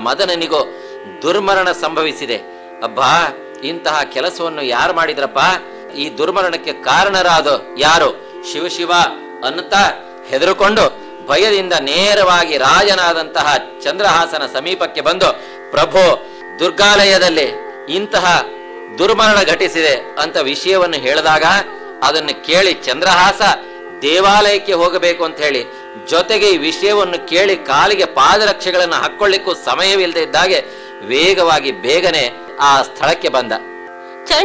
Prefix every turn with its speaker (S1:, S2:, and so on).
S1: ಮದನನಿಗೂ ದುರ್ಮರಣ ಸಂಭವಿಸಿದೆ ಅಬ್ಬಾ ಇಂತಹ ಕೆಲಸವನ್ನು ಯಾರು ಮಾಡಿದ್ರಪ್ಪ ಈ ದುರ್ಮರಣಕ್ಕೆ ಕಾರಣರಾದ ಯಾರು ಶಿವಶಿವ ಅನ್ನುತ್ತಾ ಹೆದರುಕೊಂಡು ಭಯದಿಂದ ನೇರವಾಗಿ ರಾಜನಾದಂತಹ ಚಂದ್ರಹಾಸನ ಸಮೀಪಕ್ಕೆ ಬಂದು ಪ್ರಭು ದುರ್ಗಾಲಯದಲ್ಲಿ ಇಂತಹ ದುರ್ಮರಣ ಘಟಿಸಿದೆ ಅಂತ ವಿಷಯವನ್ನು ಹೇಳಿದಾಗ ಅದನ್ನು ಕೇಳಿ ಚಂದ್ರಹಾಸ ದೇವಾಲಯಕ್ಕೆ ಹೋಗಬೇಕು ಅಂತ ಹೇಳಿ ಜೊತೆಗೆ ಈ ವಿಷಯವನ್ನು ಕೇಳಿ ಕಾಲಿಗೆ ಪಾದರಕ್ಷೆಗಳನ್ನು ಹಾಕೊಳ್ಳಿಕ್ಕೂ ಸಮಯವಿಲ್ಲದೆ ಇದ್ದಾಗೆ ವೇಗವಾಗಿ ಬೇಗನೆ ಆ ಸ್ಥಳಕ್ಕೆ ಬಂದ